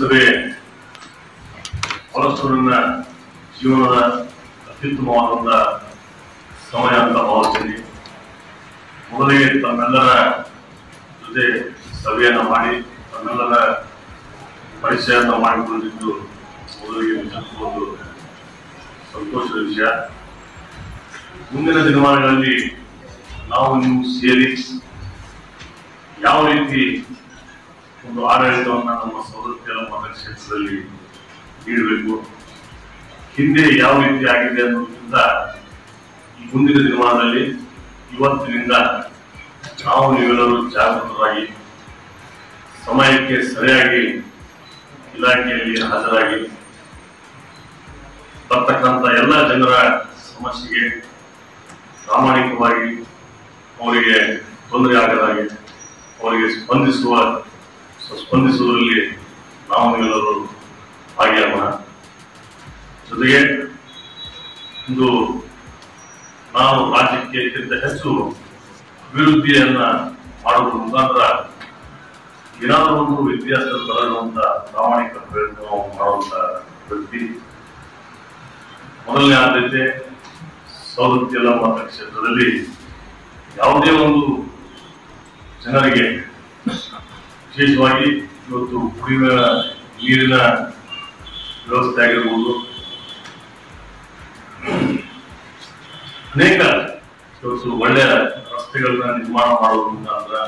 ಸಭೆ ಬಹಳಷ್ಟು ನನ್ನ ಜೀವನದ ಅತ್ಯುತ್ತಮವಾದಂತ ಸಮಯ ಅಂತ ಭಾವಿಸ್ತೀನಿ ಮೊದಲಿಗೆ ತಮ್ಮೆಲ್ಲರ ಜೊತೆ ಸಭೆಯನ್ನ ಮಾಡಿ ತಮ್ಮೆಲ್ಲರ ಪರಿಚಯವನ್ನು ಮಾಡಿಕೊಂಡಿದ್ದು ಮೊದಲಿಗೆ ನಿಜಕ್ಕೂ ಒಂದು ಸಂತೋಷದ ವಿಷಯ ಮುಂದಿನ ದಿನಮಾನಗಳಲ್ಲಿ ನಾವು ನೀವು ಸೇರಿ ಯಾವ ರೀತಿ ಒಂದು ಆಡಳಿತವನ್ನ ನಮ್ಮ ಸೌಲಭ್ಯ ಮತಕ್ಷೇತ್ರದಲ್ಲಿ ನೀಡಬೇಕು ಹಿಂದೆ ಯಾವ ರೀತಿ ಆಗಿದೆ ಅನ್ನೋದ್ರಿಂದ ಈ ಮುಂದಿನ ದಿನಮಾನದಲ್ಲಿ ಇವತ್ತಿನಿಂದ ನಾವು ನೀವೆಲ್ಲರೂ ಜಾಗೃತರಾಗಿ ಸಮಯಕ್ಕೆ ಸರಿಯಾಗಿ ಇಲಾಖೆಯಲ್ಲಿ ಹಾಜರಾಗಿ ಬರ್ತಕ್ಕಂಥ ಎಲ್ಲ ಜನರ ಸಮಸ್ಯೆಗೆ ಪ್ರಾಮಾಣಿಕವಾಗಿ ಅವರಿಗೆ ತೊಂದರೆ ಆಗದಾಗೆ ಅವರಿಗೆ ಸ್ಪಂದಿಸುವ ಸ್ಪಂದಿಸುವುದರಲ್ಲಿ ನಾವು ಎಲ್ಲರೂ ಭಾಗಿಯಾಗೋಣ ಜೊತೆಗೆ ಇಂದು ನಾವು ರಾಜ್ಯಕ್ಕಿಂತ ಹೆಚ್ಚು ಅಭಿವೃದ್ಧಿಯನ್ನ ಮಾಡುವುದರ ಮುಖಾಂತರ ಏನಾದರೂ ಒಂದು ವ್ಯತ್ಯಾಸ ಬರಲುವಂತ ಪ್ರಾಮಾಣಿಕ ಪ್ರಯತ್ನ ನಾವು ಮಾಡುವಂತ ವ್ಯಕ್ತಿ ಮೊದಲನೇ ಆದ್ಯತೆ ಸೌಲಭ್ಯ ಮತಕ್ಷೇತ್ರದಲ್ಲಿ ಯಾವುದೇ ಒಂದು ಜನರಿಗೆ ವಿಶೇಷವಾಗಿ ಇವತ್ತು ಕುಡಿಯುವ ನೀರಿನ ವ್ಯವಸ್ಥೆ ಆಗಿರ್ಬೋದು ಅನೇಕ ಇವತ್ತು ಒಳ್ಳೆಯ ರಸ್ತೆಗಳನ್ನ ನಿರ್ಮಾಣ ಮಾಡೋದ್ರ ಮುಖಾಂತರ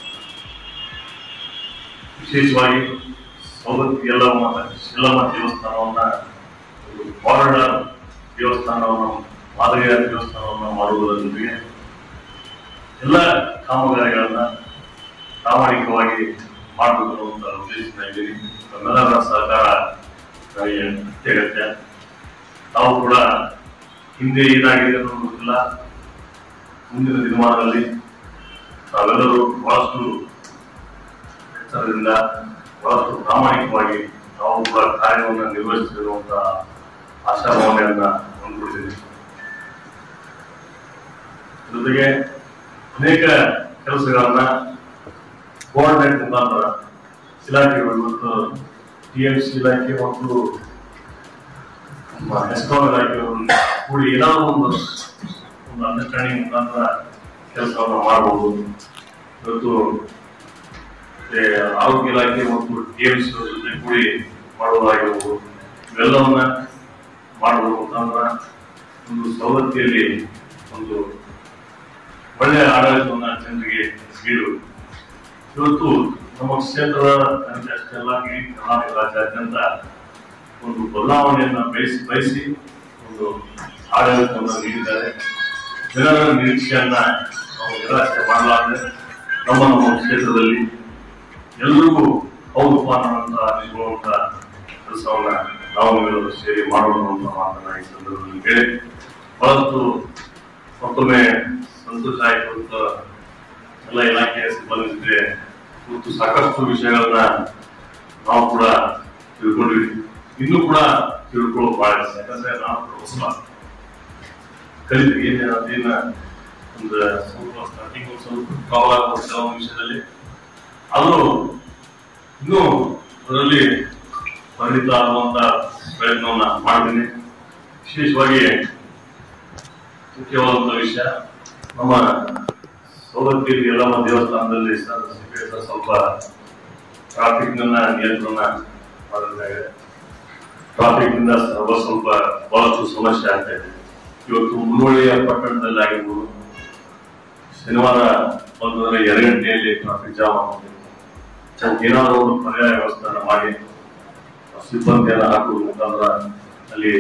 ವಿಶೇಷವಾಗಿ ಸೌಲಭ್ಯ ಎಲ್ಲ ಶಿಲಮ ದೇವಸ್ಥಾನವನ್ನ ಒಂದು ಕಾರಿಡಾರ್ ದೇವಸ್ಥಾನವನ್ನು ಮಾದರಿಯ ದೇವಸ್ಥಾನವನ್ನು ಮಾಡುವುದರ ಜೊತೆಗೆ ಎಲ್ಲ ಕಾಮಗಾರಿಗಳನ್ನ ಪ್ರಾಮಾಣಿಕವಾಗಿ ಮಾಡಬೇಕು ಅಂತ ಉದ್ದೇಶಿಸ್ತಾ ಇದ್ದೀನಿ ತಮ್ಮೆಲ್ಲರ ಸಹಕಾರ ನನಗೆ ಅತ್ಯಗತ್ಯ ನಾವು ಕೂಡ ಹಿಂದೆ ಏನಾಗಿದೆ ಅನ್ನೋದು ಗೊತ್ತಿಲ್ಲ ಮುಂದಿನ ದಿನಮಾನದಲ್ಲಿ ನಾವೆಲ್ಲರೂ ಬಹಳಷ್ಟು ಎಚ್ಚರದಿಂದ ಬಹಳಷ್ಟು ಪ್ರಾಮಾಣಿಕವಾಗಿ ನಾವು ಕೂಡ ಕಾರ್ಯವನ್ನು ನಿರ್ವಹಿಸಲಿರುವಂತ ಆಶಾಭಾವನೆಯನ್ನ ಹೊಂದ್ಬಿಟ್ಟಿದ್ದೀನಿ ಜೊತೆಗೆ ಅನೇಕ ಕೆಲಸಗಳನ್ನ ಕೋಆರ್ಡಿನೇಟ್ ಮುಖಾಂತರ ಇಲಾಖೆಗಳು ಮತ್ತು ಟಿಎಂಸಿ ಇಲಾಖೆ ಮತ್ತು ಎಸ್ಕಾಂ ಇಲಾಖೆಗಳು ಕೂಡಿ ಏನಾದ್ರು ಒಂದು ಒಂದು ಅಂಡರ್ಸ್ಟ್ಯಾಂಡಿಂಗ್ ಮುಖಾಂತರ ಕೆಲಸವನ್ನು ಮಾಡಬಹುದು ಇವತ್ತು ಮತ್ತೆ ಆರೋಗ್ಯ ಇಲಾಖೆ ಮತ್ತು ಟಿಎಂಸಿ ಜೊತೆ ಕೂಡಿ ಮಾಡುವುದಾಗಿರ್ಬೋದು ಇವೆಲ್ಲವನ್ನ ಮಾಡುವ ಮುಖಾಂತರ ಒಂದು ಸವಲತ್ತಿಯಲ್ಲಿ ಒಂದು ಒಳ್ಳೆಯ ಆಡಳಿತವನ್ನ ಜನರಿಗೆ ನೀಡು ಇವತ್ತು ನಮ್ಮ ಕ್ಷೇತ್ರದ ಜನತೆ ಅಷ್ಟೇ ಅಲ್ಲ ಇಡೀ ಕರ್ನಾಟಕ ರಾಜ್ಯಾದ್ಯಂತ ಒಂದು ಬದಲಾವಣೆಯನ್ನ ಬಯಸಿ ಬಯಸಿ ಒಂದು ಆಡಳಿತವನ್ನು ನೀಡಿದ್ದಾರೆ ಜನರ ನಿರೀಕ್ಷೆಯನ್ನ ನಾವು ನಿರಾಶೆ ಮಾಡಲಾರದೆ ನಮ್ಮ ನಮ್ಮ ಕ್ಷೇತ್ರದಲ್ಲಿ ಎಲ್ರಿಗೂ ಹೌದಪ್ಪ ಅನ್ನುವಂತ ನಿಲ್ಲುವಂತ ಕೆಲಸವನ್ನ ನಾವು ಎಲ್ಲರೂ ಸೇರಿ ಮಾಡೋಣ ಅಂತ ಮಾತನ್ನ ಈ ಸಂದರ್ಭದಲ್ಲಿ ಹೇಳಿ ಬಹಳಷ್ಟು ಮತ್ತೊಮ್ಮೆ ಸಂತೋಷ ಆಯಿತು ಅಂತ ಎಲ್ಲ ಇಲಾಖೆಯ ಸಿಬ್ಬಂದಿ ಜೊತೆ ಮತ್ತು ಸಾಕಷ್ಟು ವಿಷಯಗಳನ್ನ ನಾವು ಕೂಡ ತಿಳ್ಕೊಂಡ್ವಿ ಇನ್ನೂ ಕೂಡ ತಿಳ್ಕೊಳ್ಳೋದು ಬಹಳ ಇದೆ. ಯಾಕಂದ್ರೆ ನಾವು ಕೂಡ ಹೊಸಬ ಕಲಿತೀವಿ ಏನೇನು ಅದೇನ ಒಂದು ಸ್ವಲ್ಪ ಸ್ಟಾರ್ಟಿಂಗ್ ಒಂದು ಸ್ವಲ್ಪ ಪ್ರಾಬ್ಲಮ್ ಆಗ್ಬೋದು ಕೆಲವೊಂದು ವಿಷಯದಲ್ಲಿ ಆದರೂ ಇನ್ನೂ ಅದರಲ್ಲಿ ಪರಿಣಿತ ಆಗುವಂತ ಪ್ರಯತ್ನವನ್ನ ಮಾಡ್ತೀನಿ ವಿಶೇಷವಾಗಿ ಮುಖ್ಯವಾದಂತ ವಿಷಯ ನಮ್ಮ ಸೌಲಭ್ಯ ಯಲ್ಲಮ್ಮ ದೇವಸ್ಥಾನದಲ್ಲಿ ಸ- ಸ- ಸ್ವಲ್ಪ ಟ್ರಾಫಿಕ್ ನಿಂದ ನಿಯಂತ್ರಣ ಮಾಡಬೇಕಾಗಿದೆ ಟ್ರಾಫಿಕ್ ನಿಂದ ಸ್ವಲ್ಪ ಸ್ವಲ್ಪ ಬಹಳಷ್ಟು ಸಮಸ್ಯೆ ಆಗ್ತಾ ಇದೆ ಇವತ್ತು ಮುನ್ನೋಳಿಯ ಪಟ್ಟಣದಲ್ಲಿ ಆಗಿರ್ಬೋದು ಶನಿವಾರ ಬಂದ್ರೆ ಎರಡು ಗಂಟೆಯಲ್ಲಿ ಟ್ರಾಫಿಕ್ ಜಾಮ್ ಆಗುತ್ತೆ ಅದಕ್ಕೆ ಏನಾದರೂ ಒಂದು ಪರ್ಯಾಯ ವ್ಯವಸ್ಥೆಯನ್ನ ಮಾಡಿ ಸಿಬ್ಬಂದಿಯನ್ನ ಹಾಕುವ ಮುಖಾಂತರ ಅಲ್ಲಿ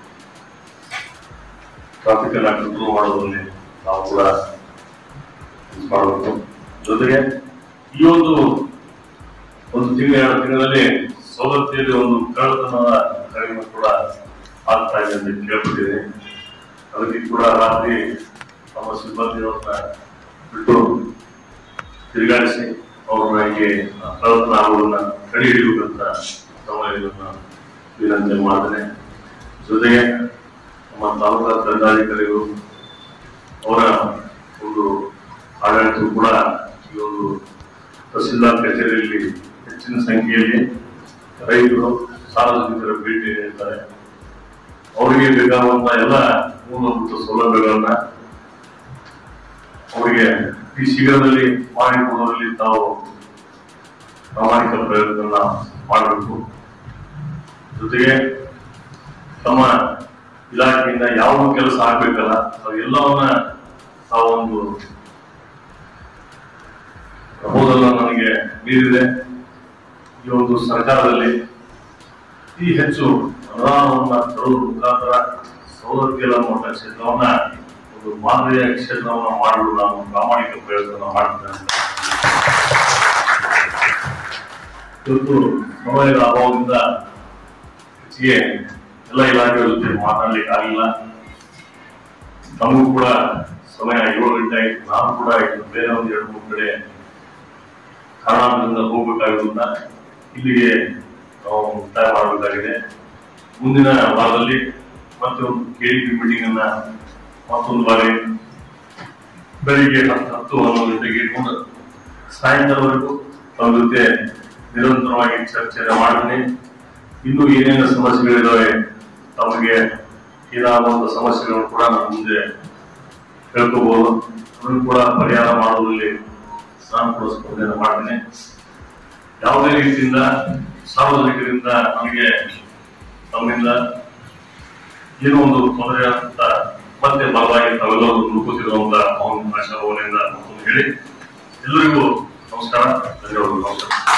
ಟ್ರಾಫಿಕ್ ಅನ್ನ ಕಂಟ್ರೋಲ್ ಮಾಡೋದ್ರಲ್ಲಿ ನಾವು ಕೂಡ ಇದ್ ಮಾಡಬೇಕು ಜೊತೆಗೆ ಈ ಒಂದು ಒಂದು ತಿಂಗಳ ಎರಡು ತಿಂಗಳಲ್ಲಿ ಸವಲತ್ತಿಯಲ್ಲಿ ಒಂದು ಕಳ್ಳತನದ ಕಡಿಮೆ ಕೂಡ ಆಗ್ತಾ ಇದೆ ಅಂತ ಕೇಳ್ಬಿಟ್ಟಿದೆ ಅದಕ್ಕೆ ಕೂಡ ರಾತ್ರಿ ನಮ್ಮ ಸಿಬ್ಬಂದಿಯವ್ರನ್ನ ಬಿಟ್ಟು ತಿರುಗಾಡಿಸಿ ಅವ್ರನ್ನ ಹೀಗೆ ಕಳ್ಳತನ ಆಗುವುದನ್ನ ತಡೆ ಹಿಡಿಯುವಂತ ಸಮಯವನ್ನು ವಿನಂತಿ ಮಾಡ್ತೇನೆ ಜೊತೆಗೆ ನಮ್ಮ ತಾಲೂಕಾ ದಂಡಾಧಿಕಾರಿಗಳು ಅವರ ಒಂದು ಆಡಳಿತ ಕೂಡ ಈ ಒಂದು ತಹಸೀಲ್ದಾರ್ ಕಚೇರಿಯಲ್ಲಿ ಹೆಚ್ಚಿನ ಸಂಖ್ಯೆಯಲ್ಲಿ ರೈತರು ಸಾರ್ವಜನಿಕರ ಭೇಟಿ ನೀಡ್ತಾರೆ ಅವರಿಗೆ ಬೇಕಾಗುವಂತ ಎಲ್ಲ ಮೂಲಭೂತ ಸೌಲಭ್ಯಗಳನ್ನ ಅವರಿಗೆ ಈ ಶೀಘ್ರದಲ್ಲಿ ಮಾಡಿಕೊಡುವಲ್ಲಿ ತಾವು ಪ್ರಾಮಾಣಿಕ ಪ್ರಯತ್ನ ಮಾಡಬೇಕು ಜೊತೆಗೆ ತಮ್ಮ ಇಲಾಖೆಯಿಂದ ಯಾವ ಕೆಲಸ ಆಗ್ಬೇಕಲ್ಲ ಅವೆಲ್ಲವನ್ನ ತಾವೊಂದು ಪ್ರಪೋಸಲ್ ನನಗೆ ನೀಡಿದೆ ಈ ಒಂದು ಸರ್ಕಾರದಲ್ಲಿ ಈ ಹೆಚ್ಚು ಅನುದಾನವನ್ನ ತರುವುದರ ಮುಖಾಂತರ ಸೌಲಭ್ಯ ಮಟ್ಟ ಕ್ಷೇತ್ರವನ್ನ ಒಂದು ಮಾದರಿಯ ಕ್ಷೇತ್ರವನ್ನ ಮಾಡಲು ನಾನು ಪ್ರಾಮಾಣಿಕ ಪ್ರಯತ್ನ ಮಾಡ್ತೇನೆ ಅಂತ ಇವತ್ತು ಸಮಯದ ಅಭಾವದಿಂದ ಹೆಚ್ಚಿಗೆ ಎಲ್ಲ ಇಲಾಖೆಗಳ ಜೊತೆ ಮಾತಾಡ್ಲಿಕ್ಕೆ ಆಗಿಲ್ಲ ನಮಗೂ ಕೂಡ ಸಮಯ ಏಳು ಗಂಟೆ ಆಯ್ತು ನಾನು ಕೂಡ ಇನ್ನು ಬೇರೆ ಒಂದು ಎರಡು ಮೂರು ಕಡೆ ಕಾರಣದಿಂದ ಹೋಗ್ಬೇಕಾಗಿರೋದ್ರಿಂದ ಇಲ್ಲಿಗೆ ನಾವು ಮುಕ್ತಾಯ ಮಾಡಬೇಕಾಗಿದೆ ಮುಂದಿನ ವಾರದಲ್ಲಿ ಮತ್ತೆ ಒಂದು ಕೆಡಿಪಿ ಮೀಟಿಂಗ್ ಅನ್ನ ಮತ್ತೊಂದು ಬಾರಿ ಬೆಳಿಗ್ಗೆ ಹತ್ತು ಹತ್ತು ಹನ್ನೊಂದು ಗಂಟೆಗೆ ಇಟ್ಕೊಂಡು ಸಾಯಂಕಾಲವರೆಗೂ ತಮ್ಮ ಜೊತೆ ನಿರಂತರವಾಗಿ ಚರ್ಚೆ ಮಾಡ್ತೀನಿ ಇನ್ನು ಏನೇನು ಸಮಸ್ಯೆಗಳಿದಾವೆ ತಮಗೆ ಏನಾದಂತ ಸಮಸ್ಯೆಗಳನ್ನು ಕೂಡ ನಾನು ಮುಂದೆ ಹೇಳ್ಕೋಬಹುದು ಅದನ್ನು ಕೂಡ ಪರಿಹಾರ ಮಾಡುವುದರಲ್ಲಿ ನಾನು ಕೂಡ ಸ್ಪರ್ಧೆಯನ್ನು ಮಾಡ್ತೀನಿ ಯಾವುದೇ ರೀತಿಯಿಂದ ಸಾರ್ವಜನಿಕರಿಂದ ನನಗೆ ತಮ್ಮಿಂದ ಏನೋ ಒಂದು ತೊಂದರೆ ಅಂತ ಮತ್ತೆ ಬಲವಾಗಿ ತಾವೆಲ್ಲರೂ ನುಗ್ಗುತ್ತಿರುವಂತ ಅವನ ಆಶಾಭಾವನೆಯಿಂದ ಮತ್ತೊಂದು ಹೇಳಿ ಎಲ್ಲರಿಗೂ ನಮಸ್ಕಾರ ಧನ್ಯವಾದಗಳು ನಮಸ್ಕಾರ